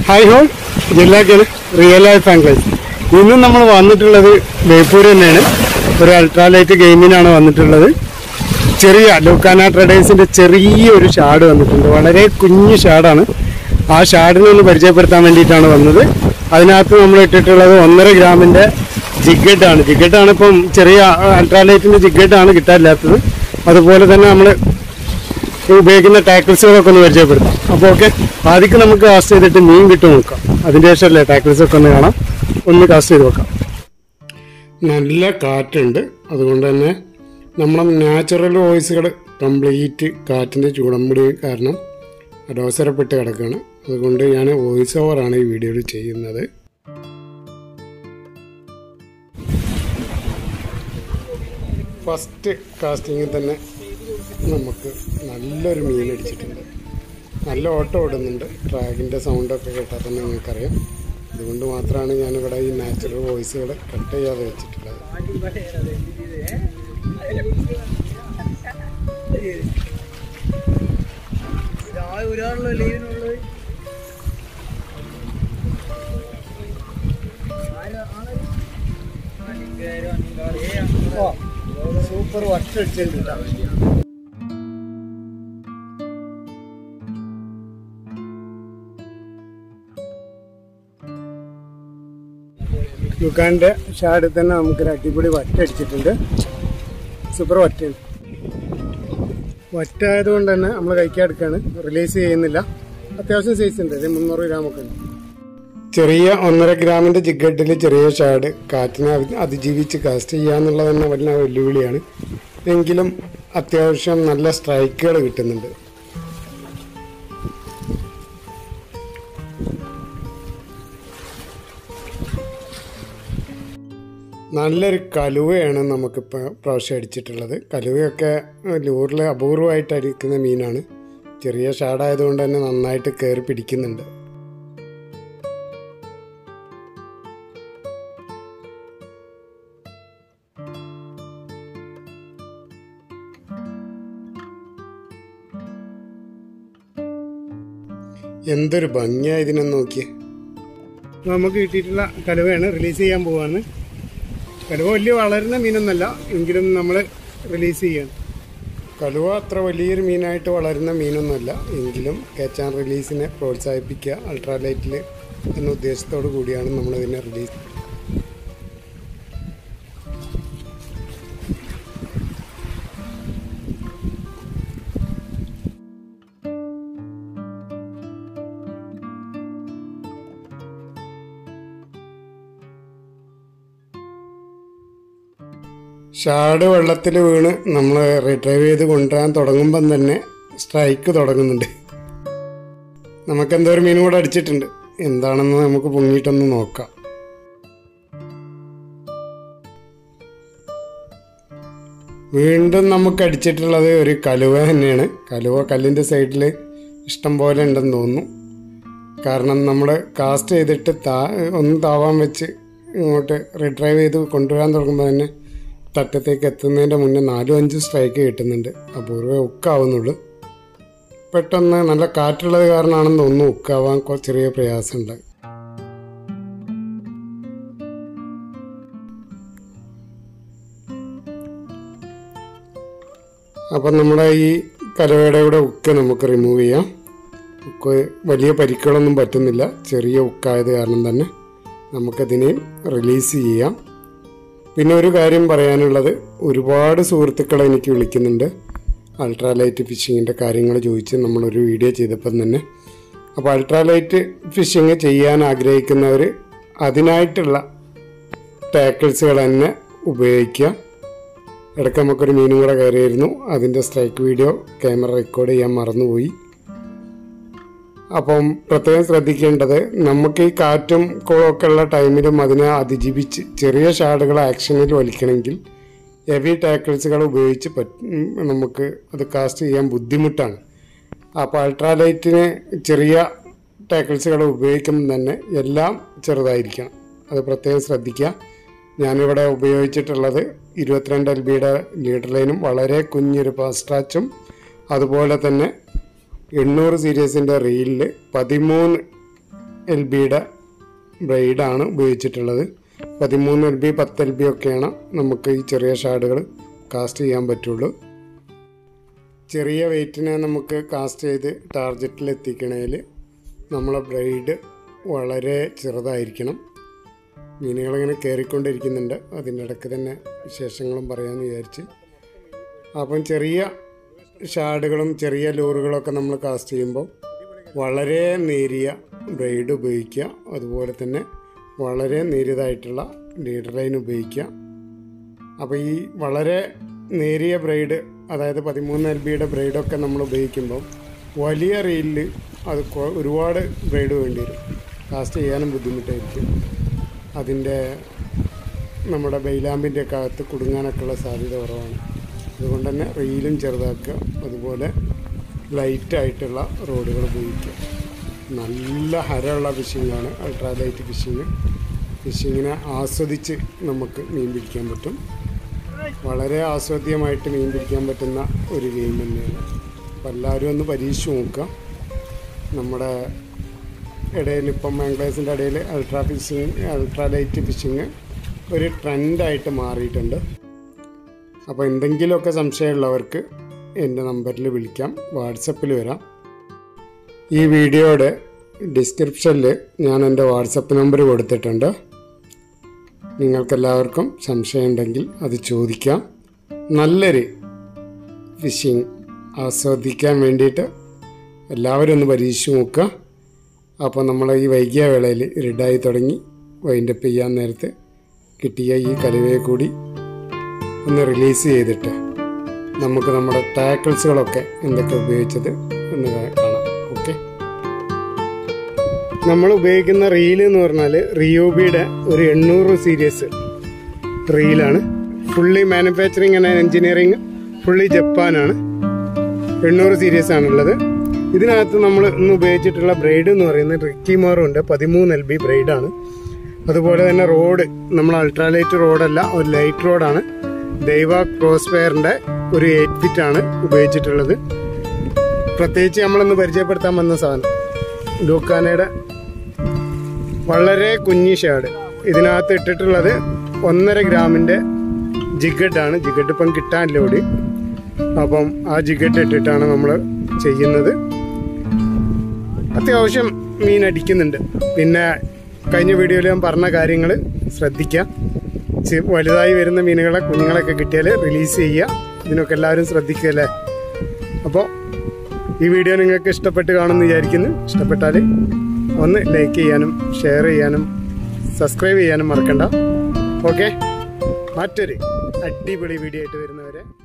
hi ഹോൾ ജില്ലാക്കല് real life anglers ഇന്നും നമ്മൾ വന്നിട്ടുള്ളത് ബേപ്പൂർ തന്നെയാണ് ഒരു അൾട്രാലൈറ്റ് ഗെയിമിനാണ് വന്നിട്ടുള്ളത് ചെറിയ ലൂക്കാന ട്രഡേഴ്സിന്റെ ചെറിയൊരു ഷാഡ് വന്നിട്ടുണ്ട് വളരെ കുഞ്ഞു ഷാഡാണ് ആ ഷാഡിനെ ഒന്ന് പരിചയപ്പെടുത്താൻ വേണ്ടിയിട്ടാണ് വന്നത് അതിനകത്ത് നമ്മൾ ഇട്ടിട്ടുള്ളത് ഒന്നര ഗ്രാമിന്റെ ജിഗഡാണ് ജിഗഡാണ് ഇപ്പം ചെറിയ അൾട്രാലൈറ്റിന്റെ ജിഗഡാണ് കിട്ടാനില്ലാത്തത് അതുപോലെ തന്നെ നമ്മൾ ഉപയോഗിക്കുന്ന ടാക്കിൾസുകളൊക്കെ ഒന്ന് പരിചയപ്പെടുത്താം അപ്പോൾ ഓക്കെ ആദ്യം നമുക്ക് കാസ്റ്റ് ചെയ്തിട്ട് മീൻ കിട്ടും നോക്കാം അതിൻ്റെ ശേഷമല്ലേ ടാക്കിൾസ് ഒക്കെ ഒന്ന് കാണാം ഒന്ന് കാസ്റ്റ് ചെയ്ത് നോക്കാം നല്ല കാറ്റുണ്ട് അതുകൊണ്ട് തന്നെ നമ്മളെ നാച്ചുറൽ വോയിസുകൾ കംപ്ലീറ്റ് കാറ്റിൻ്റെ ചൂടമ്പടി കാരണം അടവസരപ്പെട്ട് കിടക്കുകയാണ് അതുകൊണ്ട് ഞാൻ വോയിസ് ഓവറാണ് ഈ വീഡിയോയിൽ ചെയ്യുന്നത് ഫസ്റ്റ് കാസ്റ്റിങ്ങിൽ തന്നെ നമുക്ക് നല്ലൊരു മീൻ അടിച്ചിട്ടുണ്ട് നല്ല ഓട്ടം ഓടുന്നുണ്ട് ട്രാഗിൻ്റെ സൗണ്ടൊക്കെ കേട്ടാൽ തന്നെ നിങ്ങൾക്കറിയാം അതുകൊണ്ട് മാത്രമാണ് ഞാനിവിടെ ഈ നാച്ചുറൽ വോയിസുകൾ കട്ട് ചെയ്യാതെ വെച്ചിട്ടുള്ളത് ഒരാളുള്ള ലീവിനുള്ളത് സൂപ്പർ വട്ട അടിച്ചിട്ടുണ്ട് ലുക്കാൻ്റെ ഷാഡിൽ തന്നെ നമുക്കൊരു അടിപൊളി വറ്റ അടിച്ചിട്ടുണ്ട് സൂപ്പർ വറ്റയാണ് വറ്റായതുകൊണ്ട് തന്നെ നമ്മൾ കഴിക്കാടുക്കാണ് റിലീസ് ചെയ്യുന്നില്ല അത്യാവശ്യം സൈസ് ഉണ്ട് ഇത് മുന്നൂറ് ഗ്രാം ഒക്കെ ഉണ്ട് ചെറിയ ഒന്നര ഗ്രാമിന്റെ ജിഗഡിൽ ചെറിയ ഷാഡ് കാറ്റിനെ അതി- അതിജീവിച്ച് കാസ്റ്റ് ചെയ്യാന്നുള്ളത് തന്നെ വലിയ വെല്ലുവിളിയാണ് എങ്കിലും അത്യാവശ്യം നല്ല സ്ട്രൈക്കുകൾ കിട്ടുന്നുണ്ട് നല്ലൊരു കലുവയാണ് നമുക്കിപ്പോൾ പ്രാവശ്യം അടിച്ചിട്ടുള്ളത് കലുവയൊക്കെ ലൂറിൽ അപൂർവമായിട്ട് അടിക്കുന്ന മീനാണ് ചെറിയ ഷാഡായതുകൊണ്ട് തന്നെ നന്നായിട്ട് കയറി പിടിക്കുന്നുണ്ട് എന്തൊരു ഭംഗിയാ ഇതിനെ നോക്കിയേ നമുക്ക് കിട്ടിയിട്ടുള്ള കലുവയാണ് റിലീസ് ചെയ്യാൻ പോവാണ് കലുവ വലിയ വളരുന്ന മീനൊന്നല്ല എങ്കിലും നമ്മൾ റിലീസ് ചെയ്യാണ് കലുവ അത്ര വലിയൊരു മീനായിട്ട് വളരുന്ന മീനൊന്നുമല്ല എങ്കിലും ക്യാച്ച് ആൻഡ് റിലീസിനെ പ്രോത്സാഹിപ്പിക്കുക അൾട്രാലൈറ്റിൽ എന്ന ഉദ്ദേശത്തോടു കൂടിയാണ് നമ്മളിതിനെ റിലീസ് ഷാഡ് വെള്ളത്തിൽ വീണ് നമ്മൾ റിട്രൈവ് ചെയ്ത് കൊണ്ടുവരാൻ തുടങ്ങുമ്പം തന്നെ സ്ട്രൈക്ക് തുടങ്ങുന്നുണ്ട് നമുക്ക് എന്തോ ഒരു മീൻ കൂടെ അടിച്ചിട്ടുണ്ട് എന്താണെന്ന് നമുക്ക് പൊങ്ങിയിട്ടൊന്ന് നോക്കാം വീണ്ടും നമുക്ക് അടിച്ചിട്ടുള്ളത് ഒരു കലുവ തന്നെയാണ് കലുവ കല്ലിൻ്റെ സൈഡിൽ ഇഷ്ടം പോലെ ഉണ്ടെന്ന് തോന്നുന്നു കാരണം നമ്മൾ കാസ്റ്റ് ചെയ്തിട്ട് താ ഒന്ന് താവാൻ വെച്ച് ഇങ്ങോട്ട് റിട്രൈവ് ചെയ്ത് കൊണ്ടുവരാൻ തുടങ്ങുമ്പോൾ തന്നെ തട്ടത്തേക്ക് എത്തുന്നതിൻ്റെ മുന്നേ നാലും അഞ്ചും സ്ട്രൈക്ക് കിട്ടുന്നുണ്ട് അപൂർവം ഉക്കാവുന്നുള്ളൂ പെട്ടെന്ന് നല്ല കാറ്റുള്ളത് കാരണമാണെന്ന് തോന്നുന്നു ഉക്കാവാൻ കൊ- ചെറിയ പ്രയാസമുണ്ട് അപ്പം നമ്മുടെ ഈ കലവയുടെ കൂടെ ഉക്ക് നമുക്ക് റിമൂവ് ചെയ്യാം ഉക്ക് വലിയ പരിക്കുകളൊന്നും പറ്റുന്നില്ല ചെറിയ ഉക്കായത് കാരണം തന്നെ നമുക്കതിനെയും റിലീസ് ചെയ്യാം പിന്നെ ഒരു കാര്യം പറയാനുള്ളത് ഒരുപാട് സുഹൃത്തുക്കൾ എനിക്ക് വിളിക്കുന്നുണ്ട് അൾട്രാലൈറ്റ് ഫിഷിങ്ങിൻ്റെ കാര്യങ്ങൾ ചോദിച്ച് നമ്മളൊരു വീഡിയോ ചെയ്തപ്പം തന്നെ അപ്പോൾ അൾട്രാലൈറ്റ് ഫിഷിങ് ചെയ്യാൻ ആഗ്രഹിക്കുന്നവർ അതിനായിട്ടുള്ള ടാക്കിൾസുകൾ തന്നെ ഉപയോഗിക്കുക ഇടയ്ക്ക് നമുക്കൊരു മീനും കൂടെ കയറിയിരുന്നു അതിൻ്റെ സ്ട്രൈക്ക് വീഡിയോ ക്യാമറ റെക്കോർഡ് ചെയ്യാൻ മറന്നുപോയി അപ്പം പ്രത്യേകം ശ്രദ്ധിക്കേണ്ടത് നമുക്ക് ഈ കാറ്റും ഒക്കെ ഉള്ള ടൈമിലും അതിനെ അതിജീവിച്ച് ചെറിയ ഷാഡുകൾ ആക്ഷനിൽ വലിക്കണമെങ്കിൽ ഹെവി ടാക്കിൾസുകൾ ഉപയോഗിച്ച് പറ്റ നമുക്ക് അത് കാസ്റ്റ് ചെയ്യാൻ ബുദ്ധിമുട്ടാണ് അപ്പോൾ അൾട്രാലൈറ്റിന് ചെറിയ ടാക്കിൾസുകൾ ഉപയോഗിക്കുമ്പോൾ തന്നെ എല്ലാം ചെറുതായിരിക്കണം അത് പ്രത്യേകം ശ്രദ്ധിക്കുക ഞാനിവിടെ ഉപയോഗിച്ചിട്ടുള്ളത് ഇരുപത്തിരണ്ട് എൽ ബിയുടെ ലീഡർ ലൈനും വളരെ കുഞ്ഞൊരു പാസ്റ്റാച്ചും അതുപോലെ തന്നെ എണ്ണൂറ് സീരീസിൻ്റെ റീലിൽ പതിമൂന്ന് എൽ ബിയുടെ ബ്രൈഡാണ് ഉപയോഗിച്ചിട്ടുള്ളത് പതിമൂന്ന് എൽ ബി പത്ത് എൽ ബി ഒക്കെയാണ് നമുക്ക് ഈ ചെറിയ ഷാഡുകൾ കാസ്റ്റ് ചെയ്യാൻ പറ്റുള്ളൂ ചെറിയ വെയിറ്റിനെ നമുക്ക് കാസ്റ്റ് ചെയ്ത് ടാർജറ്റിൽ എത്തിക്കണേൽ നമ്മളെ ബ്രൈഡ് വളരെ ചെറുതായിരിക്കണം മീനുകളിങ്ങനെ കയറിക്കൊണ്ടിരിക്കുന്നുണ്ട് അതിൻ്റെ ഇടയ്ക്ക് തന്നെ വിശേഷങ്ങളും പറയാമെന്ന് വിചാരിച്ച് അപ്പം ചെറിയ ഷാഡുകളും ചെറിയ ലൂറുകളൊക്കെ നമ്മൾ കാസ്റ്റ് ചെയ്യുമ്പോൾ വളരെ നേരിയ ബ്രൈഡ് ഉപയോഗിക്കുക അതുപോലെ തന്നെ വളരെ നേരിയതായിട്ടുള്ള ലീഡർ ലൈൻ ഉപയോഗിക്കുക അപ്പോൾ ഈ വളരെ നേരിയ ബ്രൈഡ് അതായത് പതിമൂന്ന് എൽ ബിയുടെ ബ്രൈഡൊക്കെ നമ്മൾ ഉപയോഗിക്കുമ്പോൾ വലിയ റീലിൽ അത് കൊ- ഒരുപാട് ബ്രൈഡ് വേണ്ടി വരും കാസ്റ്റ് ചെയ്യാനും ബുദ്ധിമുട്ടായിരിക്കും അതിൻ്റെ നമ്മുടെ ബൈലാമ്പിൻ്റെ ഒക്കെ അകത്ത് കുടുങ്ങാനൊക്കെയുള്ള സാധ്യത കുറവാണ് അതുകൊണ്ട് തന്നെ റീലും ചെറുതാക്കുക അതുപോലെ ലൈറ്റായിട്ടുള്ള റോഡുകൾ ഉപയോഗിക്കുക നല്ല ഹരമുള്ള ഫിഷിങ്ങാണ് അൾട്രാ ലൈറ്റ് ഫിഷിങ് ഫിഷിങ്ങിനെ ആസ്വദിച്ച് നമുക്ക് മീൻ പിടിക്കാൻ പറ്റും വളരെ ആസ്വാദ്യമായിട്ട് മീൻ പിടിക്കാൻ പറ്റുന്ന ഒരു ഗെയിം തന്നെയാണ് അപ്പോൾ എല്ലാവരും ഒന്ന് പരീക്ഷിച്ച് നോക്കുക നമ്മുടെ ഇടയിൽ ഇപ്പം മാംഗ്ലേസിൻ്റെ ഇടയിൽ ultra fishing ultra light fishing ഒരു ട്രെൻഡായിട്ട് മാറിയിട്ടുണ്ട് അപ്പോൾ എന്തെങ്കിലുമൊക്കെ സംശയമുള്ളവർക്ക് എൻ്റെ നമ്പറിൽ വിളിക്കാം വാട്സപ്പിൽ വരാം ഈ വീഡിയോയുടെ ഡിസ്ക്രിപ്ഷനിൽ ഞാൻ എൻ്റെ വാട്സപ്പ് നമ്പർ കൊടുത്തിട്ടുണ്ട് നിങ്ങൾക്കെല്ലാവർക്കും സംശയമുണ്ടെങ്കിൽ അത് ചോദിക്കാം നല്ലൊരു ഫിഷിങ് ആസ്വദിക്കാൻ വേണ്ടിയിട്ട് എല്ലാവരും ഒന്ന് പരീക്ഷിച്ച് നോക്കുക അപ്പോൾ നമ്മൾ ഈ വൈകിയ വേളയിൽ ഇരുടായി തുടങ്ങി വൈൻഡപ്പ് ചെയ്യാൻ നേരത്ത് കിട്ടിയ ഈ കലുവയെ കൂടി ഒന്ന് റിലീസ് ചെയ്തിട്ട് നമുക്ക് നമ്മുടെ ടാക്കിൾസുകളൊക്കെ എന്തൊക്കെ ഉപയോഗിച്ചത് എന്ന് കാ- കാണാം ഓക്കെ നമ്മൾ ഉപയോഗിക്കുന്ന റീൽ എന്ന് പറഞ്ഞാൽ റിയോബിയുടെ ഒരു എണ്ണൂറ് സീരീസ് റീലാണ് fully manufacturing and engineering fully ജപ്പാനാണ് എണ്ണൂറ് സീരീസ് ആണുള്ളത് ഇതിനകത്ത് നമ്മൾ ഇന്ന് ഉപയോഗിച്ചിട്ടുള്ള ബ്രൈഡ് എന്ന് പറയുന്നത് റിക്കിമോറും ഉണ്ട് പതിമൂന്ന് എൽ ബി ബ്രൈഡാണ് അതുപോലെ തന്നെ റോഡ് നമ്മൾ അൾട്രാലൈറ്റ് റോഡല്ല ഒരു ലൈറ്റ് റോഡാണ് ദൈവ ക്രോസ് ഫെയറിന്റെ ഒരു എയ്റ്റ് ഫിറ്റ് ആണ് ഉപയോഗിച്ചിട്ടുള്ളത് പ്രത്യേകിച്ച് നമ്മളിന്ന് പരിചയപ്പെടുത്താൻ വന്ന സാധനം ലൂക്കാനയുടെ വളരെ കുഞ്ഞി ഷാഡ് ഇതിനകത്ത് ഇട്ടിട്ടുള്ളത് ഒന്നര ഗ്രാമിന്റെ ജിഗഡ് ആണ് ജിഗഡ് ഇപ്പം കിട്ടാനില്ല ഇവിടെ അപ്പം ആ ജിഗഡ് ഇട്ടിട്ടാണ് നമ്മൾ ചെയ്യുന്നത് അത്യാവശ്യം മീൻ അടിക്കുന്നുണ്ട് പിന്നെ കഴിഞ്ഞ വീഡിയോയിൽ ഞാൻ പറഞ്ഞ കാര്യങ്ങൾ ശ്രദ്ധിക്കാം ചെ- വലുതായി വരുന്ന മീനുകളെ കുഞ്ഞുങ്ങളൊക്കെ കിട്ടിയാൽ റിലീസ് ചെയ്യുക ഇതിനൊക്കെ എല്ലാവരും ശ്രദ്ധിക്കുക അല്ലേ അപ്പോൾ ഈ വീഡിയോ നിങ്ങൾക്ക് ഇഷ്ടപ്പെട്ട് കാണുമെന്ന് വിചാരിക്കുന്നു ഇഷ്ടപ്പെട്ടാൽ ഒന്ന് ലൈക്ക് ചെയ്യാനും ഷെയർ ചെയ്യാനും സബ്സ്ക്രൈബ് ചെയ്യാനും മറക്കണ്ട ഓക്കെ മറ്റൊരു അടിപൊളി വീഡിയോ ആയിട്ട് വരുന്നവരെ